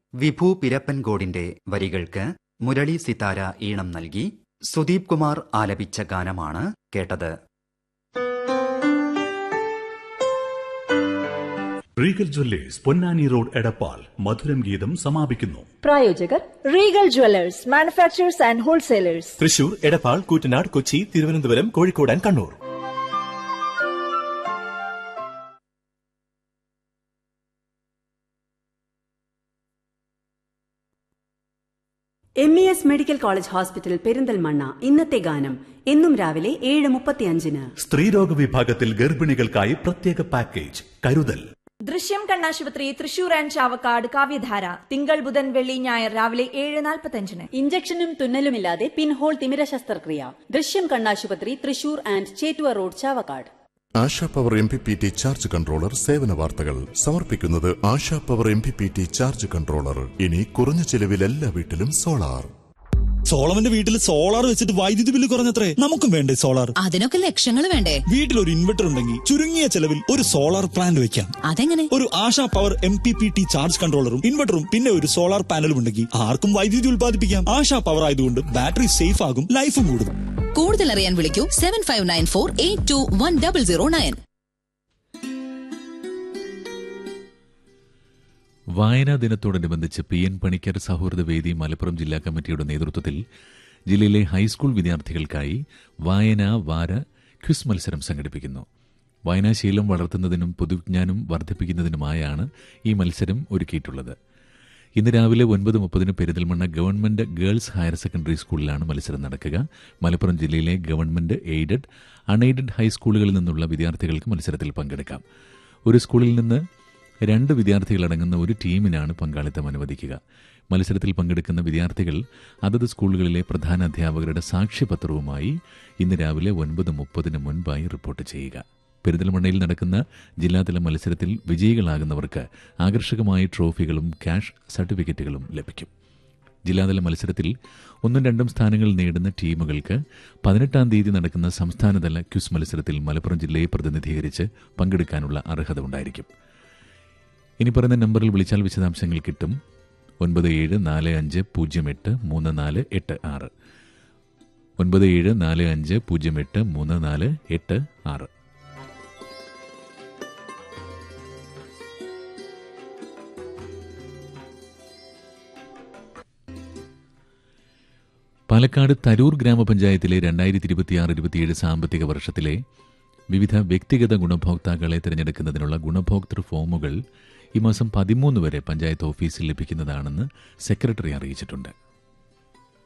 വിഭു പിരപ്പൻകോടിന്റെ വരികൾക്ക് മുരളി സിതാര ഈണം നൽകി സുദീപ് കുമാർ ആലപിച്ച ഗാനമാണ് കേട്ടത് Regal Jewellers Ponnani road Edappal Madhuram Geetham സമാപിക്കുന്നു പ്രായോജകർ Regal Jewellers manufacturers and wholesalers Thrissur Edappal Koottanad Kochi Thiruvananthapuram Kozhikode and Kannur M E S medical college hospital Perinthalmanna ഇന്നത്തെ ഗാനം എന്നും രാവിലെ ഏഴ് മുപ്പത്തിയഞ്ചിന് സ്ത്രീരോഗ വിഭാഗത്തിൽ ഗർഭിണികൾക്കായി പ്രത്യേക പാക്കേജ് കരുതൽ ദൃശ്യം കണ്ണാശുപത്രി തൃശൂർ ആൻഡ് ചാവക്കാട് കാവ്യധാര തിങ്കൾ ബുധൻ വെള്ളി ഞായർ രാവിലെ ഏഴ് നാൽപ്പത്തഞ്ചിന് ഇഞ്ചക്ഷനും തുന്നലുമില്ലാതെ പിൻഹോൾ തിമിര ശസ്ത്രക്രിയ ദൃശ്യം കണ്ണാശുപത്രി Thrissur and Chettuva road Chavakkad Asha power M P P T charge controller സേവന വാർത്തകൾ സമർപ്പിക്കുന്നത് Asha power M P P T charge controller ഇനി കുറഞ്ഞ ചെലവിൽ എല്ലാ വീട്ടിലും സോളാർ സോളവന്റെ വീട്ടിൽ സോളാർ വെച്ചിട്ട് വൈദ്യുതി ബില്ല് കുറഞ്ഞത്രേ നമുക്കും വേണ്ടേ സോളാർ അതിനൊക്കെ ലക്ഷങ്ങൾ വേണ്ടേ വീട്ടിൽ ഒരു ഇൻവെർട്ടർ ഉണ്ടെങ്കിൽ ചുരുങ്ങിയ ചെലവിൽ ഒരു സോളാർ പ്ലാന്റ് വെക്കാം അതെങ്ങനെ ഒരു Asha power M P P T charge കൺട്രോളറും ഇൻവെർട്ടറും പിന്നെ ഒരു സോളാർ പാനലും ഉണ്ടെങ്കിൽ ആർക്കും വൈദ്യുതി ഉൽപ്പാദിപ്പിക്കാം ആശാ പവർ ആയതുകൊണ്ട് ബാറ്ററി സേഫ് ആകും ലൈഫും കൂടും കൂടുതൽ അറിയാൻ വിളിക്കൂ seven five nine four eight two one double zero nine വായനാ ദിനത്തോടനുബന്ധിച്ച് പി എൻ പണിക്കർ സൗഹൃദ വേദി മലപ്പുറം ജില്ലാ കമ്മിറ്റിയുടെ നേതൃത്വത്തിൽ ജില്ലയിലെ ഹൈസ്കൂൾ വിദ്യാർത്ഥികൾക്കായി വായനാ വാര ക്വിസ് മത്സരം സംഘടിപ്പിക്കുന്നു വായനാശീലം വളർത്തുന്നതിനും പൊതുവിജ്ഞാനം വർദ്ധിപ്പിക്കുന്നതിനുമായാണ് ഈ മത്സരം ഒരുക്കിയിട്ടുള്ളത് ഇന്ന് രാവിലെ ഒൻപത് മുപ്പതിന് Perinthalmanna government girls higher secondary സ്കൂളിലാണ് മത്സരം നടക്കുക മലപ്പുറം ജില്ലയിലെ ഗവൺമെന്റ് എയ്ഡഡ് അൺഎയ്ഡഡ് ഹൈസ്കൂളുകളിൽ നിന്നുള്ള വിദ്യാർത്ഥികൾക്ക് മത്സരത്തിൽ പങ്കെടുക്കാം ഒരു സ്കൂളിൽ നിന്ന് രണ്ട് വിദ്യാർത്ഥികളടങ്ങുന്ന ഒരു ടീമിനാണ് പങ്കാളിത്തം അനുവദിക്കുക മത്സരത്തിൽ പങ്കെടുക്കുന്ന വിദ്യാർത്ഥികൾ അതത് സ്കൂളുകളിലെ പ്രധാന അധ്യാപകരുടെ സാക്ഷ്യപത്രവുമായി ഇന്ന് രാവിലെ ഒൻപത് മുപ്പതിന് മുൻപായി റിപ്പോർട്ട് ചെയ്യുക പെരിന്തൽമണ്ണയിൽ നടക്കുന്ന ജില്ലാതല മത്സരത്തിൽ വിജയികളാകുന്നവർക്ക് ആകർഷകമായ ട്രോഫികളും ക്യാഷ് സർട്ടിഫിക്കറ്റുകളും ലഭിക്കും ജില്ലാതല മത്സരത്തിൽ ഒന്നും രണ്ടും സ്ഥാനങ്ങൾ നേടുന്ന ടീമുകൾക്ക് പതിനെട്ടാം തീയതി നടക്കുന്ന സംസ്ഥാനതല ക്യുസ് മത്സരത്തിൽ മലപ്പുറം ജില്ലയെ പ്രതിനിധീകരിച്ച് പങ്കെടുക്കാനുള്ള അർഹത ഉണ്ടായിരിക്കും ഇനി പറയുന്ന നമ്പറിൽ വിളിച്ചാൽ വിശദാംശങ്ങൾ കിട്ടും ഒൻപത് ഏഴ് നാല് അഞ്ച് പൂജ്യം എട്ട് മൂന്ന് നാല് എട്ട് ആറ് ഒൻപത് ഏഴ് നാല് അഞ്ച് പൂജ്യം എട്ട് മൂന്ന് നാല് എട്ട് ആറ് പാലക്കാട് തരൂർ ഗ്രാമപഞ്ചായത്തിലെ രണ്ടായിരത്തി ഇരുപത്തിയാറ് ഇരുപത്തിയേഴ് സാമ്പത്തിക വർഷത്തിലെ വിവിധ വ്യക്തിഗത ഗുണഭോക്താക്കളെ തിരഞ്ഞെടുക്കുന്നതിനുള്ള ഗുണഭോക്തൃ ഫോമുകൾ ഈ മാസം പതിമൂന്ന് വരെ പഞ്ചായത്ത് ഓഫീസിൽ ലഭിക്കുന്നതാണെന്ന് സെക്രട്ടറി അറിയിച്ചിട്ടുണ്ട്